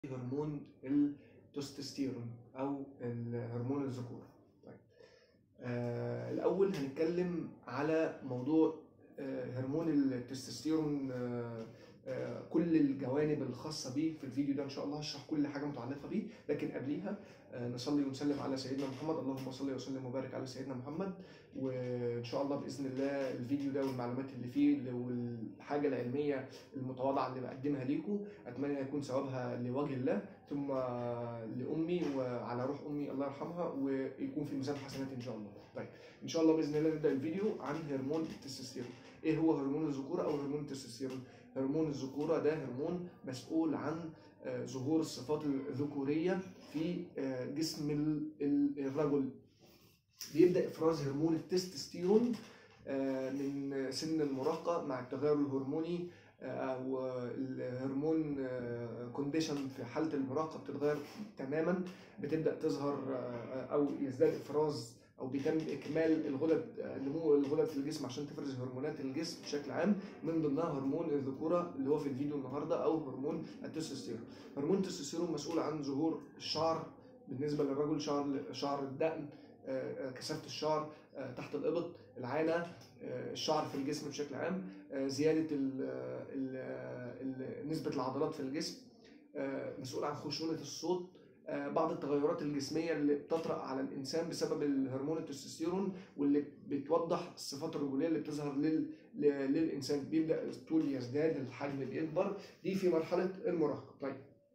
هرمون التستوستيرون او هرمون الذكوره طيب آه الاول هنتكلم على موضوع آه هرمون التستوستيرون آه آه كل الجوانب الخاصه بيه في الفيديو ده ان شاء الله هشرح كل حاجه متعلقه بيه لكن قبليها آه نصلي ونسلم على سيدنا محمد اللهم صل وسلم وبارك على سيدنا محمد وان شاء الله باذن الله الفيديو ده والمعلومات اللي فيه والحاجه العلميه المتواضعه اللي بقدمها ليكم اتمنى يكون ثوابها لوجه الله ثم لامي وعلى روح امي الله يرحمها ويكون في ميزان حسنات ان شاء الله. طيب ان شاء الله باذن الله نبدا الفيديو عن هرمون التستوستيرون. ايه هو هرمون الذكوره او هرمون التستوستيرون؟ هرمون الذكوره ده هرمون مسؤول عن ظهور الصفات الذكوريه في جسم الرجل. بيبدا افراز هرمون التستوستيرون من سن المراهقه مع التغير الهرموني او الهرمون كونديشن في حاله المراهقه بتتغير تماما بتبدا تظهر او يزداد افراز او بيتم اكمال الغدد نمو الغدد في الجسم عشان تفرز هرمونات الجسم بشكل عام من ضمنها هرمون الذكوره اللي هو في الفيديو النهارده او هرمون التستوستيرون هرمون التستوستيرون مسؤول عن ظهور الشعر بالنسبه للرجل شعر شعر الدقن كثافه الشعر تحت الابط العانه الشعر في الجسم بشكل عام زياده ال ال نسبه العضلات في الجسم مسؤول عن خشونه الصوت بعض التغيرات الجسميه اللي بتطرا على الانسان بسبب الهرمون التستوستيرون واللي بتوضح الصفات الرجوليه اللي بتظهر لل... للانسان بيبدا الطول يزداد الحجم بيكبر دي في مرحله المراهقه طيب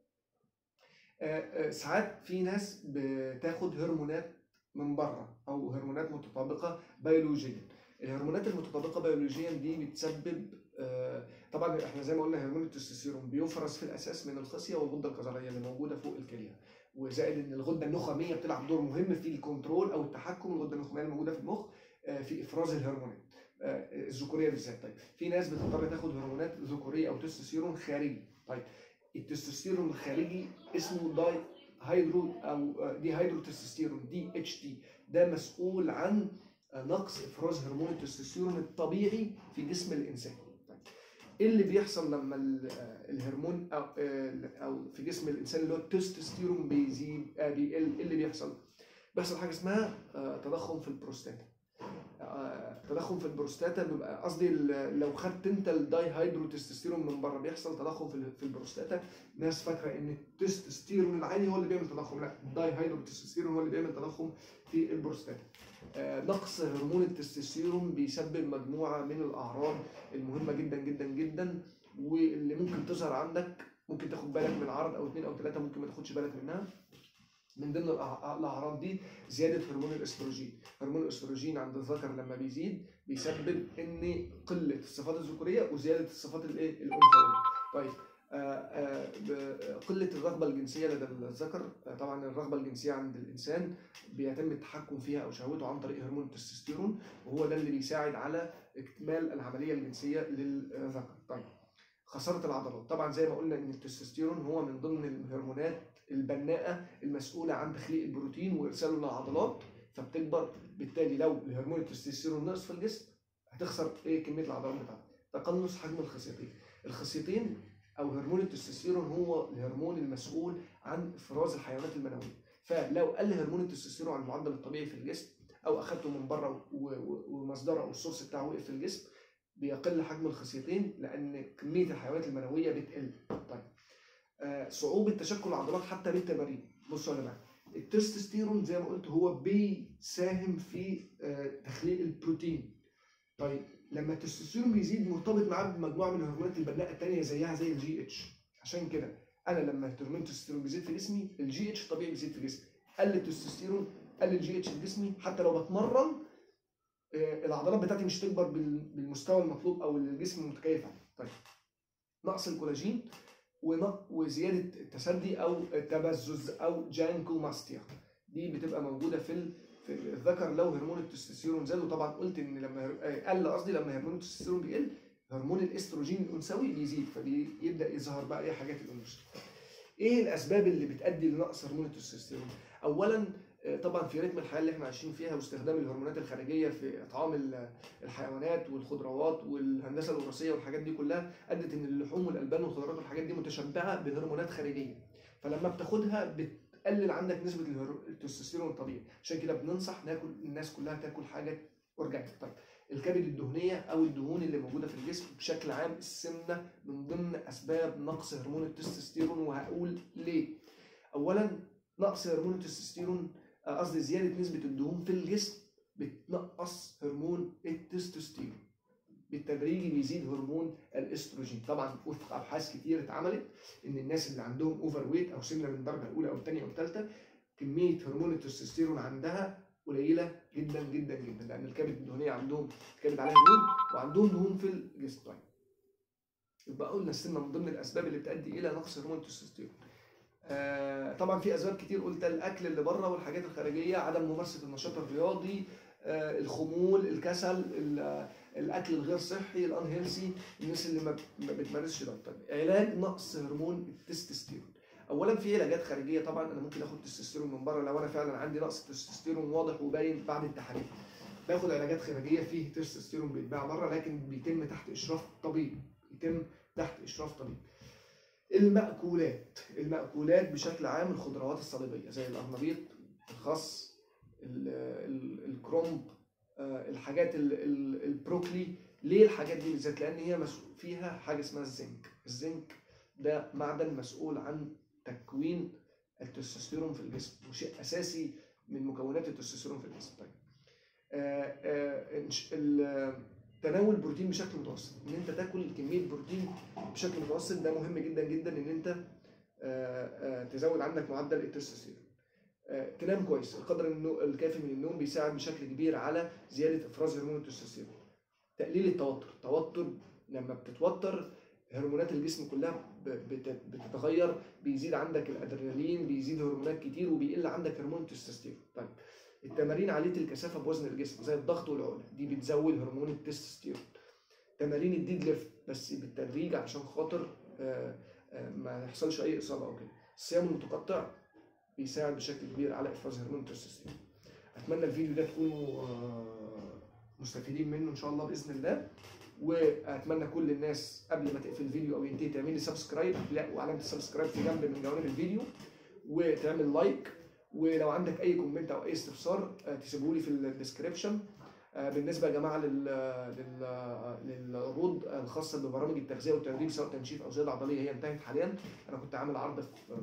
ساعات في ناس بتاخد هرمونات من بره او هرمونات متطابقه بيولوجيا الهرمونات المتطابقه بيولوجيا دي بتسبب طبعا احنا زي ما قلنا هرمون التستوستيرون بيفرز في الاساس من الخصيه والغده الكظريه اللي موجوده فوق الكليه وزائد ان الغده النخاميه بتلعب دور مهم في الكنترول او التحكم الغده النخاميه الموجوده في المخ في افراز الهرمونات الذكوريه بالذات طيب في ناس بتضطر تاخد هرمونات ذكوريه او تستوستيرون خارجي طيب التستوستيرون الخارجي اسمه داي هيدرو او دي هيدرو تستوستيرون دي اتش تي ده مسؤول عن نقص افراز هرمون التستوستيرون الطبيعي في جسم الانسان طيب. ايه اللي بيحصل لما الهرمون او او في جسم الانسان اللي هو التستوستيرون بيزيد بيقل ايه اللي بيحصل بيحصل حاجه اسمها تضخم في البروستاتا تضخم في البروستاتا بيبقى قصدي لو خدت انت الداي هيدرو تستوستيرون من بره بيحصل تضخم في البروستاتا ناس فاكره ان التستوستيرون العالي هو اللي بيعمل تضخم لا الداي هيدرو تستوستيرون هو اللي بيعمل تضخم في البروستاتا نقص هرمون التستوستيرون بيسبب مجموعه من الاعراض المهمه جدا جدا جدا واللي ممكن تظهر عندك ممكن تاخد بالك من عرض او اثنين او ثلاثه ممكن ما تاخدش بالك منها من ضمن الاعراض دي زياده هرمون الاستروجين هرمون الاستروجين عند الذكر لما بيزيد بيسبب ان قله الصفات الذكوريه وزياده الصفات الايه الانثويه طيب آآ آآ قله الرغبه الجنسيه لدى الذكر طبعا الرغبه الجنسيه عند الانسان بيتم التحكم فيها او شهوته عن طريق هرمون التستوستيرون وهو ده اللي بيساعد على اكمال العمليه الجنسيه للذكر طيب خساره العضلات طبعا زي ما قلنا ان التستوستيرون هو من ضمن الهرمونات البناءه المسؤوله عن تخليق البروتين وارساله للعضلات فبتكبر بالتالي لو الهرمون التستوستيرون نقص في الجسم هتخسر ايه كميه العضلات بتاعتك تقلص حجم الخصيتين الخصيتين او هرمون التستوستيرون هو الهرمون المسؤول عن افراز الحيوانات المنويه فلو قل هرمون التستوستيرون عن المعدل الطبيعي في الجسم او اخدته من بره ومصدره او السورس بتاعه وقف في الجسم بيقل حجم الخصيتين لان كميه الحيوانات المنويه بتقل طيب آه صعوبه تشكل العضلات حتى بالتمارين بصوا يا جماعه التستوستيرون زي ما قلت هو بيساهم في آه تخليق البروتين طيب لما التستوستيرون بيزيد مرتبط معاه بمجموعه من الهرمونات البناءه الثانيه زيها زي الجي اتش عشان كده انا لما هرمون التستوستيرون بيزيد في جسمي الجي اتش طبيعي بيزيد في جسمي قل التستوستيرون قل الجي اتش في جسمي حتى لو بتمرن العضلات بتاعتي مش تكبر بالمستوى المطلوب او الجسم المتكيف عليه طيب نقص الكولاجين وزياده التسدي او التبزز او جانكوماستيا دي بتبقى موجوده في في الذكر لو هرمون التستوستيرون زاد وطبعا قلت ان لما قل قصدي لما هرمون التستوستيرون بيقل هرمون الاستروجين الانثوي بيزيد فبيبدا يظهر بقى ايه حاجات الانوثه ايه الاسباب اللي بتؤدي لنقص هرمون التستوستيرون اولا طبعا في رتم الحياه اللي احنا عايشين فيها واستخدام الهرمونات الخارجيه في اطعام الحيوانات والخضروات والهندسه الوراثيه والحاجات دي كلها ادت ان اللحوم والالبان والخضروات والحاجات دي متشبعه بهرمونات خارجيه فلما بتاخدها بتقلل عندك نسبه الهرو- التستوستيرون الطبيعي عشان كده بننصح ناكل الناس كلها تاكل حاجه اورجانيك طيب الكبد الدهنيه او الدهون اللي موجوده في الجسم بشكل عام السمنه من ضمن اسباب نقص هرمون التستوستيرون وهقول ليه اولا نقص هرمون التستوستيرون آه، قصدي زياده نسبه الدهون في الجسم بتنقص هرمون التستوستيرون بالتدريج بيزيد هرمون الاستروجين طبعا وفق ابحاث كتير اتعملت ان الناس اللي عندهم اوفر ويت او سمنه من الدرجه الاولى او الثانيه او الثالثه كميه هرمون التستوستيرون عندها قليله جدا جدا جدا لان الكبد الدهنيه عندهم الكبد عليها دهون وعندهم دهون في الجسم طيب يبقى قلنا السمنه من ضمن الاسباب اللي بتؤدي الى نقص هرمون التستوستيرون آه طبعا في اسباب كتير قلت الاكل اللي بره والحاجات الخارجيه عدم ممارسه النشاط الرياضي آه الخمول الكسل ال- الاكل الغير صحي الان هيلثي الناس اللي ما ما بتمارسش ده طيب علاج نقص هرمون التستوستيرون اولا في علاجات خارجيه طبعا انا ممكن اخد تستوستيرون من بره لو انا فعلا عندي نقص تستوستيرون واضح وباين بعد التحاليل باخد علاجات خارجيه فيه تستوستيرون بيتباع بره لكن بيتم تحت اشراف طبيب يتم تحت اشراف طبيب المأكولات المأكولات بشكل عام الخضروات الصليبيه زي القرنبيط الخس ال- ال- الكرنب آه، الحاجات ال- ال- البروكلي ليه الحاجات دي بالذات لان هي مسؤول فيها حاجه اسمها الزنك الزنك ده معدن مسؤول عن تكوين التستوستيرون في الجسم وشيء اساسي من مكونات التستوستيرون في الجسم طيب آه، آه، إنش- ال- تناول بروتين بشكل متوسط ان انت تاكل كميه بروتين بشكل متوسط ده مهم جدا جدا ان انت آه، آه، تزود عندك معدل التستوستيرون آه، تنام كويس القدر النو- الكافي من النوم بيساعد بشكل كبير على زياده افراز هرمون التستوستيرون تقليل التوتر التوتر لما بتتوتر هرمونات الجسم كلها ب- بت- بتتغير بيزيد عندك الادرينالين بيزيد هرمونات كتير وبيقل عندك هرمون التستوستيرون طيب التمارين عاليه الكثافه بوزن الجسم زي الضغط والعقله دي بتزود هرمون التستوستيرون تمارين الديد ليفت بس بالتدريج عشان خاطر آه، آه، ما يحصلش اي اصابه او كده الصيام المتقطع بيساعد بشكل كبير على افراز هرمون التستوستيرون اتمنى الفيديو ده تكونوا آه، مستفيدين منه ان شاء الله باذن الله واتمنى كل الناس قبل ما تقفل الفيديو او ينتهي تعمل لي سبسكرايب لا وعلامه السبسكرايب في جنب من جوانب الفيديو وتعمل لايك ولو عندك اي كومنت او اي استفسار آه، تسيبه لي في الديسكربشن آه، بالنسبه يا جماعه لل لل للعروض الخاصه ببرامج التغذيه والتدريب سواء تنشيف او زياده عضليه هي انتهت حاليا انا كنت عامل عرض في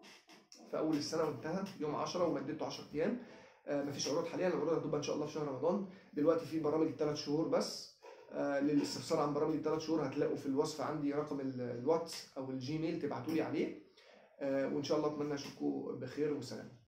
في اول السنه وانتهى يوم 10 ومدته 10 ايام آه، مفيش عروض حاليا العروض هتبقى ان شاء الله في شهر رمضان دلوقتي في برامج الثلاث شهور بس آه، للاستفسار عن برامج الثلاث شهور هتلاقوا في الوصف عندي رقم ال- الواتس او الجيميل تبعتوا لي عليه آه، وان شاء الله اتمنى اشوفكم بخير وسلام